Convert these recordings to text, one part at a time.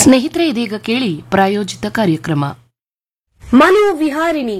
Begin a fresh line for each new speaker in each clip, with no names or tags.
ಸ್ನೇಹಿತರೆ ಇದೀಗ ಕೇಳಿ ಪ್ರಾಯೋಜಿತ ಕಾರ್ಯಕ್ರಮ
ಮನೋವಿಹಾರಿಣಿ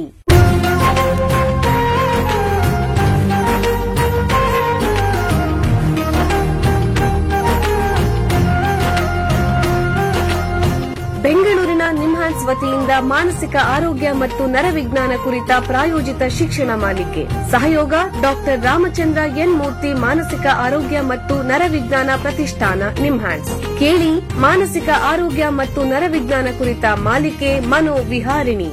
ಬೆಂಗಳೂರಿನ ನಿಮ್ಹಾನ್ಸ್ ವತಿಯಿಂದ ಮಾನಸಿಕ ಆರೋಗ್ಯ ಮತ್ತು ನರವಿಜ್ಞಾನ ಕುರಿತ ಪ್ರಾಯೋಜಿತ ಶಿಕ್ಷಣ ಮಾಲಿಕೆ ಸಹಯೋಗ ಡಾಕ್ಟರ್ ರಾಮಚಂದ್ರ ಎನ್ ಮೂರ್ತಿ ಮಾನಸಿಕ ಆರೋಗ್ಯ ಮತ್ತು ನರವಿಜ್ಞಾನ ಪ್ರತಿಷ್ಠಾನ ನಿಮ್ಹಾನ್ಸ್ ಕೇಳಿ ಮಾನಸಿಕ ಆರೋಗ್ಯ ಮತ್ತು ನರವಿಜ್ಞಾನ ಕುರಿತ ಮಾಲಿಕೆ ಮನೋವಿಹಾರಿಣಿ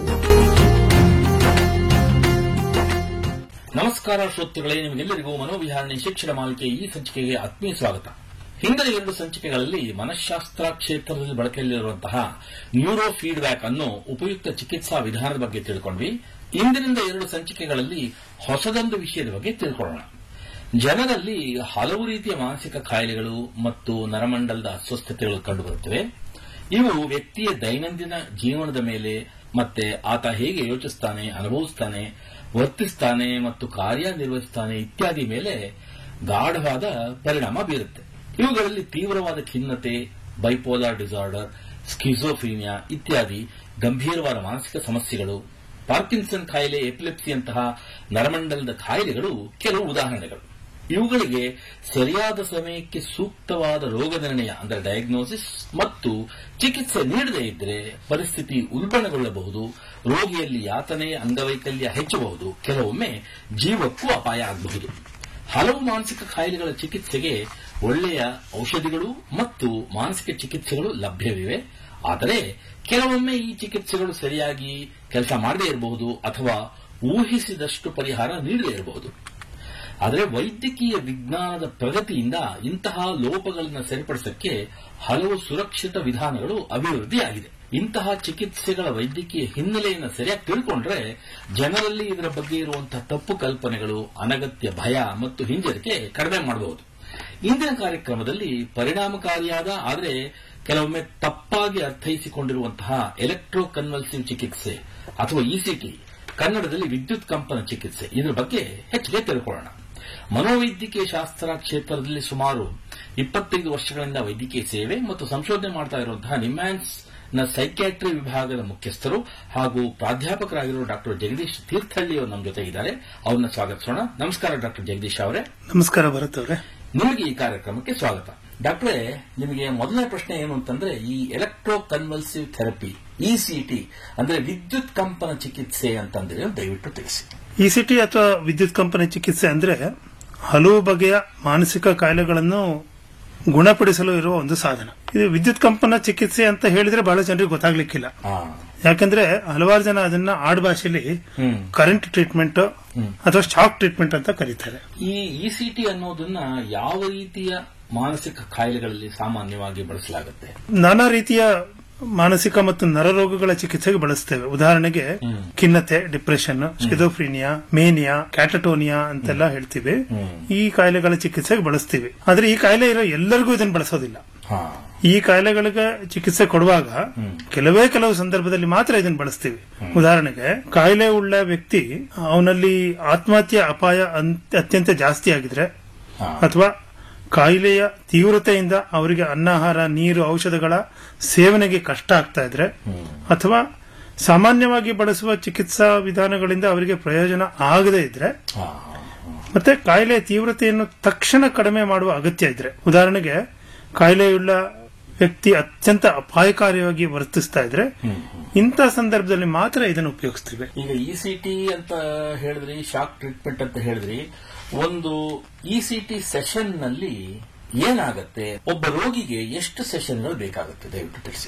ನಮಸ್ಕಾರ ಶ್ರೋತೃಗಳೇ ನಿಮಗೆಲ್ಲರಿಗೂ ಮನೋವಿಹಾರಣೆ ಶಿಕ್ಷಣ ಮಾಲಿಕೆ ಈ ಸಂಚಿಕೆಗೆ ಆತ್ಮೀಯ ಸ್ವಾಗತ ಹಿಂದಿನ ಎರಡು ಸಂಚಿಕೆಗಳಲ್ಲಿ ಮನಃಶಾಸ್ತ್ರ ಕ್ಷೇತ್ರದಲ್ಲಿ ಬಳಕೆಯಲ್ಲಿರುವಂತಹ ನ್ಯೂರೋ ಫೀಡ್ಬ್ಯಾಕ್ ಅನ್ನು ಉಪಯುಕ್ತ ಚಿಕಿತ್ಸಾ ವಿಧಾನದ ಬಗ್ಗೆ ತಿಳ್ಕೊಂಡ್ವಿ ಇಂದಿನಿಂದ ಎರಡು ಸಂಚಿಕೆಗಳಲ್ಲಿ ಹೊಸದೊಂದು ವಿಷಯದ ಬಗ್ಗೆ ತಿಳ್ಕೊಳ್ಳೋಣ ಜನರಲ್ಲಿ ಹಲವು ರೀತಿಯ ಮಾನಸಿಕ ಕಾಯಿಲೆಗಳು ಮತ್ತು ನರಮಂಡಲದ ಅಸ್ವಸ್ಥತೆಗಳು ಕಂಡುಬರುತ್ತವೆ ಇವು ವ್ಯಕ್ತಿಯ ದೈನಂದಿನ ಜೀವನದ ಮೇಲೆ ಮತ್ತೆ ಆತ ಹೇಗೆ ಯೋಚಿಸ್ತಾನೆ ಅನುಭವಿಸ್ತಾನೆ ವರ್ತಿಸ್ತಾನೆ ಮತ್ತು ಕಾರ್ಯನಿರ್ವಹಿಸ್ತಾನೆ ಇತ್ಯಾದಿ ಮೇಲೆ ಗಾಢವಾದ ಪರಿಣಾಮ ಬೀರುತ್ತೆ ಇವುಗಳಲ್ಲಿ ತೀವ್ರವಾದ ಖಿನ್ನತೆ ಬೈಪೋಲಾರ್ ಡಿಸಾರ್ಡರ್ ಸ್ಕಿಜೋಫ್ರೀನಿಯಾ ಇತ್ಯಾದಿ ಗಂಭೀರವಾದ ಮಾನಸಿಕ ಸಮಸ್ಯೆಗಳು ಪಾರ್ಕಿನ್ಸನ್ ಕಾಯಿಲೆ ಎಪಿಲೆಪ್ಸಿಯಂತಹ ನರಮಂಡಲದ ಕಾಯಿಲೆಗಳು ಕೆಲವು ಉದಾಹರಣೆಗಳು ಇವುಗಳಿಗೆ ಸರಿಯಾದ ಸಮಯಕ್ಕೆ ಸೂಕ್ತವಾದ ರೋಗ ನಿರ್ಣಯ ಅಂದರೆ ಡಯಾಗ್ನೋಸಿಸ್ ಮತ್ತು ಚಿಕಿತ್ಸೆ ನೀಡದೇ ಇದ್ದರೆ ಪರಿಸ್ಥಿತಿ ಉಲ್ಬಣಗೊಳ್ಳಬಹುದು ರೋಗಿಯಲ್ಲಿ ಯಾತನೆ ಅಂಗವೈಕಲ್ಯ ಹೆಚ್ಚಬಹುದು ಕೆಲವೊಮ್ಮೆ ಜೀವಕ್ಕೂ ಅಪಾಯ ಆಗಬಹುದು ಹಲವು ಮಾನಸಿಕ ಕಾಯಿಲೆಗಳ ಚಿಕಿತ್ಸೆಗೆ ಒಳ್ಳೆಯ ಔಷಧಿಗಳು ಮತ್ತು ಮಾನಸಿಕ ಚಿಕಿತ್ಸೆಗಳು ಲಭ್ಯವಿವೆ ಆದರೆ ಕೆಲವೊಮ್ಮೆ ಈ ಚಿಕಿತ್ಸೆಗಳು ಸರಿಯಾಗಿ ಕೆಲಸ ಮಾಡದೇ ಇರಬಹುದು ಅಥವಾ ಊಹಿಸಿದಷ್ಟು ಪರಿಹಾರ ನೀಡದೇ ಇರಬಹುದು ಆದರೆ ವೈದ್ಯಕೀಯ ವಿಜ್ಞಾನದ ಪ್ರಗತಿಯಿಂದ ಇಂತಹ ಲೋಪಗಳನ್ನು ಸರಿಪಡಿಸಕ್ಕೆ ಹಲವು ಸುರಕ್ಷಿತ ವಿಧಾನಗಳು ಅಭಿವೃದ್ಧಿಯಾಗಿದೆ ಇಂತಹ ಚಿಕಿತ್ಸೆಗಳ ವೈದ್ಯಕೀಯ ಹಿನ್ನೆಲೆಯನ್ನು ಸರಿಯಾಗಿ ತಿಳ್ಕೊಂಡ್ರೆ ಜನರಲ್ಲಿ ಇದರ ಬಗ್ಗೆ ಇರುವಂತಹ ತಪ್ಪು ಕಲ್ಪನೆಗಳು ಅನಗತ್ಯ ಭಯ ಮತ್ತು ಹಿಂಜರಿಕೆ ಕಡಿಮೆ ಮಾಡಬಹುದು ಇಂದಿನ ಕಾರ್ಯಕ್ರಮದಲ್ಲಿ ಪರಿಣಾಮಕಾರಿಯಾದ ಆದರೆ ಕೆಲವೊಮ್ಮೆ ತಪ್ಪಾಗಿ ಅರ್ಥೈಸಿಕೊಂಡಿರುವಂತಹ ಎಲೆಕ್ಟ್ರೋ ಕನ್ವಲ್ಸಿವ್ ಚಿಕಿತ್ಸೆ ಅಥವಾ ಇಸಿಟಿ ಕನ್ನಡದಲ್ಲಿ ವಿದ್ಯುತ್ ಕಂಪನ ಚಿಕಿತ್ಸೆ ಇದರ ಬಗ್ಗೆ ಹೆಚ್ಚಿಗೆ ತಿಳ್ಕೊಳ್ಳೋಣ ಮನೋವೈದ್ಯಕೀಯ ಶಾಸ್ತ್ರ ಕ್ಷೇತ್ರದಲ್ಲಿ ಸುಮಾರು ಇಪ್ಪತ್ತೈದು ವರ್ಷಗಳಿಂದ ವೈದ್ಯಕೀಯ ಸೇವೆ ಮತ್ತು ಸಂಶೋಧನೆ ಮಾಡ್ತಾ ಇರುವಂತಹ ನಿಮ್ಯಾನ್ಸ್ ನ ಸೈಕ್ಯಾಟ್ರಿ ವಿಭಾಗದ ಮುಖ್ಯಸ್ಥರು ಹಾಗೂ ಪ್ರಾಧ್ಯಾಪಕರಾಗಿರುವ ಡಾಕ್ಟರ್ ಜಗದೀಶ್ ತೀರ್ಥಹಳ್ಳಿ ಅವರು ನಮ್ಮ ಜೊತೆ ಇದ್ದಾರೆ ಅವ್ರನ್ನ ಸ್ವಾಗತಿಸೋಣ ನಮಸ್ಕಾರ ಡಾಕ್ಟರ್ ಜಗದೀಶ್ ಅವರೇ
ನಮಸ್ಕಾರ ಭರತ್ ಅವರೇ
ನಿಮಗೆ ಈ ಕಾರ್ಯಕ್ರಮಕ್ಕೆ ಸ್ವಾಗತ ಡಾಕ್ಟ್ರೇ ನಿಮಗೆ ಮೊದಲನೇ ಪ್ರಶ್ನೆ ಏನು ಅಂತಂದ್ರೆ ಈ ಎಲೆಕ್ಟ್ರೋ ಕನ್ವಲ್ಸಿವ್ ಥೆರಪಿ ಇಸಿಟಿ ಅಂದ್ರೆ ವಿದ್ಯುತ್ ಕಂಪನ ಚಿಕಿತ್ಸೆ ಅಂತಂದ್ರೆ ದಯವಿಟ್ಟು ತಿಳಿಸಿ
ಇಸಿಟಿ ಅಥವಾ ವಿದ್ಯುತ್ ಕಂಪನಿ ಚಿಕಿತ್ಸೆ ಅಂದ್ರೆ ಹಲವು ಬಗೆಯ ಮಾನಸಿಕ ಕಾಯಿಲೆಗಳನ್ನು ಗುಣಪಡಿಸಲು ಇರುವ ಒಂದು ಸಾಧನ ಇದು ವಿದ್ಯುತ್ ಕಂಪನ ಚಿಕಿತ್ಸೆ ಅಂತ ಹೇಳಿದ್ರೆ ಬಹಳ ಜನರಿಗೆ ಗೊತ್ತಾಗ್ಲಿಕ್ಕಿಲ್ಲ ಯಾಕಂದ್ರೆ ಹಲವಾರು ಜನ ಅದನ್ನ ಆಡುಭಾಷೆಯಲ್ಲಿ
ಹ್ಮ್.
ಕರೆಂಟ್ ಟ್ರೀಟ್ಮೆಂಟ್ ಅಥವಾ ಶಾಕ್ ಟ್ರೀಟ್ಮೆಂಟ್ ಅಂತ ಕರೀತಾರೆ
ಈ ಇಸಿಟಿ ಅನ್ನೋದನ್ನ ಯಾವ ರೀತಿಯ ಮಾನಸಿಕ ಕಾಯಿಲೆಗಳಲ್ಲಿ ಸಾಮಾನ್ಯವಾಗಿ ಬಳಸಲಾಗುತ್ತೆ
ನಾನಾ ರೀತಿಯ ಮಾನಸಿಕ ಮತ್ತು ನರರೋಗಗಳ ಚಿಕಿತ್ಸೆಗೆ ಬಳಸ್ತೇವೆ ಉದಾಹರಣೆಗೆ ಖಿನ್ನತೆ ಡಿಪ್ರೆಷನ್ ಸ್ಕಿಜೋಫ್ರೀನಿಯಾ ಮೇನಿಯಾ ಕ್ಯಾಟಟೋನಿಯಾ ಅಂತೆಲ್ಲ ಹೇಳ್ತೀವಿ ಈ ಕಾಯಿಲೆಗಳ ಚಿಕಿತ್ಸೆಗೆ ಬಳಸ್ತೀವಿ ಆದ್ರೆ ಈ ಕಾಯಿಲೆ ಇರೋ ಎಲ್ಲರಿಗೂ ಇದನ್ನು ಬಳಸೋದಿಲ್ಲ
ಹಾ
ಈ ಕಾಯಿಲೆಗಳಿಗೆ ಚಿಕಿತ್ಸೆ ಕೊಡುವಾಗ ಕೆಲವೇ ಕೆಲವು ಸಂದರ್ಭದಲ್ಲಿ ಮಾತ್ರ ಇದನ್ನು ಬಳಸ್ತೀವಿ ಉದಾಹರಣೆಗೆ ಕಾಯಿಲೆ ಉಳ್ಳ ವ್ಯಕ್ತಿ ಅವನಲ್ಲಿ ಆತ್ಮಹತ್ಯೆ ಅಪಾಯ ಅಂತ್- ಅತ್ಯಂತ ಜಾಸ್ತಿ ಆಗಿದ್ರೆ
ಹಾ.
ಅಥವಾ ಕಾಯಿಲೆಯ ತೀವ್ರತೆಯಿಂದ ಅವರಿಗೆ ಅನ್ನಹಾರ ನೀರು ಔಷಧಗಳ ಸೇವನೆಗೆ ಕಷ್ಟ ಆಗ್ತಾ ಇದ್ರೆ ಅಥವಾ ಸಾಮಾನ್ಯವಾಗಿ ಬಳಸುವ ಚಿಕಿತ್ಸಾ ವಿಧಾನಗಳಿಂದ ಅವರಿಗೆ ಪ್ರಯೋಜನ ಆಗದೇ ಇದ್ರೆ
ಹಾ
ಮತ್ತೆ ಕಾಯಿಲೆಯ ತೀವ್ರತೆಯನ್ನು ತಕ್ಷಣ ಕಡಿಮೆ ಮಾಡುವ ಅಗತ್ಯ ಇದ್ರೆ ಉದಾಹರಣೆಗೆ ಕಾಯಿಲೆಯುಳ್ಳ ವ್ಯಕ್ತಿ ಅತ್ಯಂತ ಅಪಾಯಕಾರಿಯಾಗಿ ವರ್ತಿಸ್ತಾ ಇದ್ರೆ ಇಂಥ ಸಂದರ್ಭದಲ್ಲಿ ಮಾತ್ರ ಇದನ್ನು ಉಪಯೋಗಿಸ್ತೀವಿ
ಈಗ ಇಸಿಟಿ ಅಂತ ಹೇಳಿದ್ರಿ ಶಾಕ್ ಟ್ರೀಟ್ಮೆಂಟ್ ಅಂತ ಹೇಳಿದ್ರಿ ಒಂದು ಇಸಿಟಿ ಸೆಷನ್ ನಲ್ಲಿ ಏನಾಗತ್ತೆ ಒಬ್ಬ ರೋಗಿಗೆ ಎಷ್ಟು ಸೆಷನ್ಗಳು ಬೇಕಾಗುತ್ತೆ ದಯವಿಟ್ಟು ತಿಳಿಸಿ